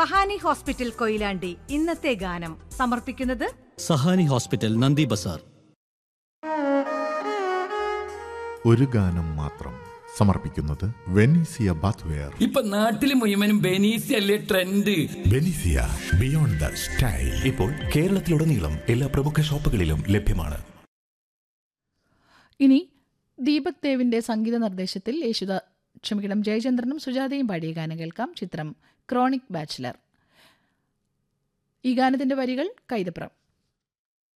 Sahani hospital Koyilandy ഇന്നത്തെ ഗാനം സമർപ്പിക്കുന്നത് സഹാനി ഹോസ്പിറ്റൽ നന്ദി ബസാർ ഒരു ഗാനം മാത്രം സമർപ്പിക്കുന്നത് വെനീസിയ ബാത്ത്വെയർ ഇപ്പൊ നാട്ടില് മുഴുവനും ബെനീസി അല്ലേ ട്രെൻഡ് ബെനിസിയ ബിയോണ്ട് ദ സ്റ്റൈൽ ഇപ്പോൾ കേരളത്തിലുടനീളം എല്ലാ പ്രമുഖ ഷോപ്പുകളിലും ലഭ്യമാണ് ഇനി ദീപക് ദേവിന്റെ സംഗീത നിർദ്ദേശത്തിൽ യേശുദ ക്ഷമിക്കണം ജയചന്ദ്രനും സുജാതയും പാടിയ ഗാനം കേൾക്കാം ചിത്രം ക്രോണിക് ബാച്ചിലർ ഈ ഗാനത്തിന്റെ വരികൾ കൈതപ്രം